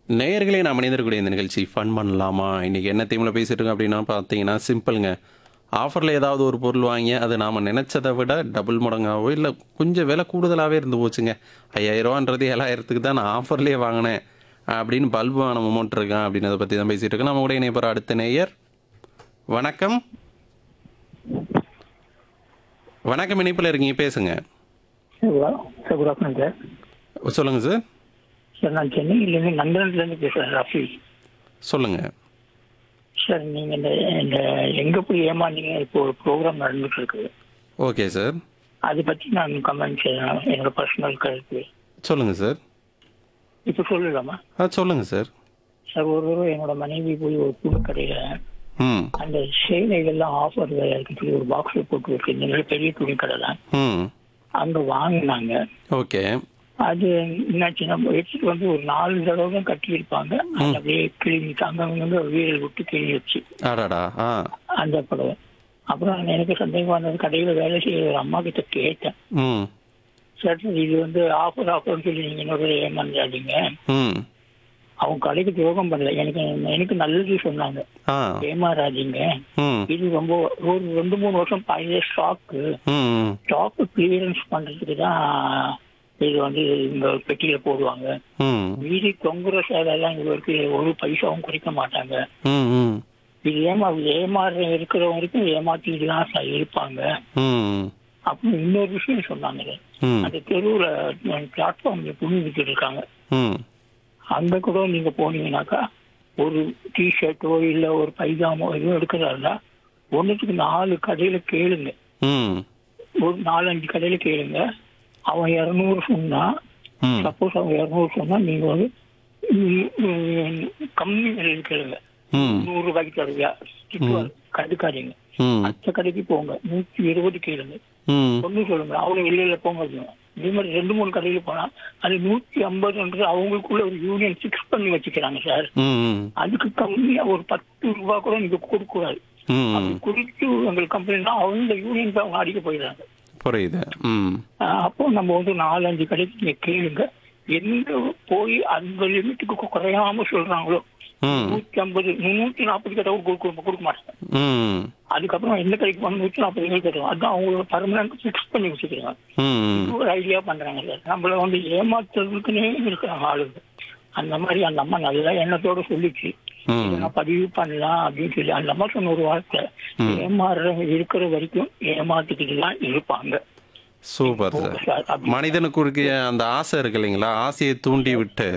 நேயர்களே நான் மனிதர்களுடைய இந்த நிகழ்ச்சி ஃபன் பண்ணலாமா இன்னைக்கு என்ன தீமில் பேசிட்டு இருக்கோம் அப்படின்னா பார்த்தீங்கன்னா சிம்பிளுங்க ஆஃபரில் ஏதாவது ஒரு பொருள் வாங்கி அது நாம் நினச்சதை விட டபுள் மடங்காவோ இல்லை கொஞ்சம் விலை கூடுதலாகவே இருந்து போச்சுங்க ஐயாயிரரூவான்றது ஏழாயிரத்துக்கு தான் நான் ஆஃபர்லேயே வாங்கினேன் அப்படின்னு பல்பு வாங்கின மொமெண்ட் இருக்கேன் அப்படின்னு அதை பற்றி தான் பேசிகிட்டு இருக்கேன் நம்ம கூட இணைய போகிற அடுத்த நேயர் வணக்கம் வணக்கம் இணைப்பில் இருக்கீங்க பேசுங்க hello sir good afternoon sir சொல்லுங்கள் சார் சார் நான் சென்னையிலேருந்து நந்தனத்துலேருந்து பேசுகிறேன் ரஃபி சொல்லுங்கள் சார் நீங்கள் இந்த இந்த எங்கே போய் ஏமாந்தீங்க இப்போ ஒரு ப்ரோக்ராம் நடந்துட்டு இருக்கு ஓகே சார் அதை பற்றி நான் கமெண்ட் செய்யலாம் என்னோட பர்சனல் கருத்து சொல்லுங்கள் சார் இப்போ சொல்லலாமா ஆ சொல்லுங்கள் சார் சார் ஒரு தடவை என்னோட மனைவி போய் ஒரு துணி கடையில் ம் அந்த சேலைகள்லாம் ஆஃபர் இருக்குன்னு சொல்லி ஒரு பாக்ஸில் போட்டு இருக்கு இந்த மாதிரி பெரிய துணி கடை தான் ம் அங்கே வாங்கினாங்க ஓகே அது என்னாச்சுன்னா எடுத்துட்டு வந்து ஒரு நாலு தடவை தான் கட்டியிருப்பாங்க அது அப்படியே கிழிஞ்சிட்டு அங்கங்க வந்து வீரல் விட்டு கிழிஞ்சிச்சு அடாடா ஆ அந்த படம் அப்புறம் எனக்கு சந்தேகம் வந்தது கடையில வேலை செய்யற ஒரு அம்மா கிட்ட கேட்டேன் ம் சார் இது வந்து ஆஃபர் ஆஃபர்னு சொல்லி நீங்க இன்னொரு ஏமாந்தாதீங்க ம் அவங்க கடைக்கு துரோகம் பண்ணல எனக்கு எனக்கு நல்லது சொன்னாங்க ஆ ஏமாறாதீங்க ம் இது ரொம்ப ஒரு ரெண்டு மூணு வருஷம் பழைய ஸ்டாக்கு ம் ஸ்டாக் கிளியரன்ஸ் பண்றதுக்கு தான் இது வந்து இந்த பெட்டியில போடுவாங்க ம் மீதி தொங்குற சேலையெல்லாம் இவருக்கு ஒரு பைசாவும் குறைக்க மாட்டாங்க ம் ம் இது ஏமா ஏமாற இருக்கிறவங்க வரைக்கும் ஏமாத்திட்டு தான் சார் இருப்பாங்க ம் அப்படின்னு இன்னொரு விஷயம் சொன்னாங்க ம் அந்த தெருவுல பிளாட்ஃபார்ம்ல துணி வித்துட்டு இருக்காங்க ம் அங்க கூட நீங்க போனீங்கன்னாக்கா ஒரு டிஷர்ட்டோ இல்ல ஒரு பைஜாமோ எதுவும் எடுக்கிறதா ஒண்ணுத்துக்கு நாலு கடையில கேளுங்க ம் ஒரு நாலஞ்சு கடையில கேளுங்க அவன் இரநூறு சொன்னா ம் சப்போஸ் அவன் இரநூறு சொன்னா நீங்க வந்து ம், ம், கம்மி விலையில் கேளுங்க ம் நூறு ரூபாய்க்கு தருவியா திட்டுவாரு கண்டுக்காதீங்க ம் அடுத்த கடைக்கு போங்க நூத்தி இருபது கேளுங்க ம் ஒண்ணு சொல்லுங்க அவங்க இல்ல இல்ல போங்க அப்படிங்க. இதே மாதிரி ரெண்டு மூணு கடையில போனா அது நூத்தி ஐம்பதுன்றது அவங்களுக்குள்ள ஒரு யூனியன் ஃபிக்ஸ் பண்ணி வச்சுக்கிறாங்க சார் ம் அதுக்கு கம்மியா ஒரு பத்து ரூபா கூட நீங்க கொடுக்க கூடாது ம் அப்படி குறித்து உங்களுக்கு கம்பெனி தான் அவங்க யூனியன் அவங்க அடிக்க போயிடுறாங்க புரியுது ம் ஆஹ் அப்போ நம்ம வந்து நாலஞ்சு கடைக்கு நீங்க கேளுங்க எந்த போய் அந்த லிமிட்டுக்கு குறையாம சொல்றாங்களோ ம் நூத்தி ஐம்பது முன்னூத்தி நாற்பது கடை கொடுக்க கொடுக்க மாட்டாங்க ம் அதுக்கப்புறம் எந்த கடைக்கு போனா நூத்தி நாற்பது ரூபாய் தருவோம் அதான் அவங்களோட பர்மனன்ட் ஃபிக்ஸ் பண்ணி வச்சுக்கிறாங்க ம் இது ஒரு ஐடியா பண்றாங்க சார் நம்மள வந்து ஏமாத்துறதுக்குன்னே இருக்கிறாங்க ஆளுங்க அந்த மாதிரி அந்த அம்மா நல்ல எண்ணத்தோட சொல்லிச்சு ம் இதை நான் பதிவு பண்ணலாம் அப்படின்னு சொல்லி அந்த அம்மா சொன்ன ஒரு வார்த்தை ஏமாறுறவங்க இருக்கிற வரைக்கும் ஏமாத்திக்கிட்டு தான் இருப்பாங்க சூப்பர் சார் சார் அப்படி மனிதனுக்கு இருக்க அந்த ஆசை இருக்கு இல்லைங்களா ஆசையை தூண்டி விட்டு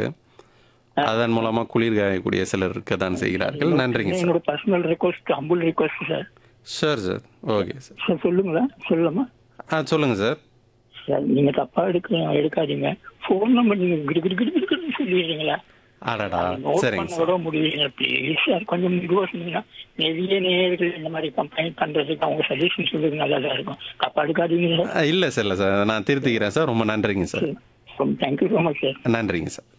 அதன் மூலமா குளிர் காயக்கூடிய சிலர் இருக்க தான் செய்கிறார்கள் நன்றிங்க சார் என்னோட personal request humble request sir sir sir okay sir sir சொல்லுங்களேன் சொல்லலாமா ஆ சொல்லுங்க சார் சார் நீங்க தப்பா எடுக்க எடுக்காதீங்க ஃபோன் நம்பர் நீங்க கிடு கிடு கிடு கிடுன்னு சொல்லிடுறீங்களா அடடா நோட் சரிங்க பண்ண சார் கூட முடியல ப்ளீஸ் சார் கொஞ்சம் மெதுவா சொன்னீங்கன்னா நிறைய நேயர்கள் இந்த மாதிரி கம்ப்ளைண்ட் பண்றதுக்கு அவங்க சஜஷன் சொல்றது நல்லதா இருக்கும் தப்பா எடுக்காதீங்க சார் ஆ, இல்ல சார் இல்ல சார் நான் திருத்திக்கிறேன் சார் ரொம்ப நன்றிங்க sir thank you so much sir நன்றிங்க சார்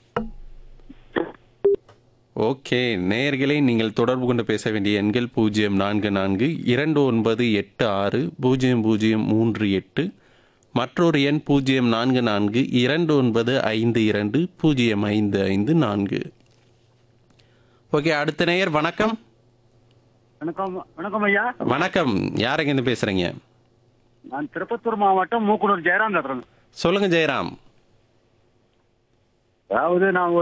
ஓகே நேயர்களே நீங்கள் தொடர்பு கொண்டு பேச வேண்டிய எண்கள் பூஜ்ஜியம் நான்கு நான்கு இரண்டு ஒன்பது எட்டு ஆறு பூஜ்ஜியம் பூஜ்ஜியம் மூன்று எட்டு மற்றொரு எண் பூஜ்ஜியம் நான்கு நான்கு இரண்டு ஒன்பது ஐந்து இரண்டு பூஜ்ஜியம் ஐந்து ஐந்து நான்கு ஓகே அடுத்த நேயர் வணக்கம் வணக்கம் வணக்கம் ஐயா வணக்கம் யாருங்க இருந்து பேசுறீங்க நான் திருப்பத்தூர் மாவட்டம் மூக்குனூர் ஜெயராம் பேசுறேன் சொல்லுங்க ஜெயராம் அதாவது நான்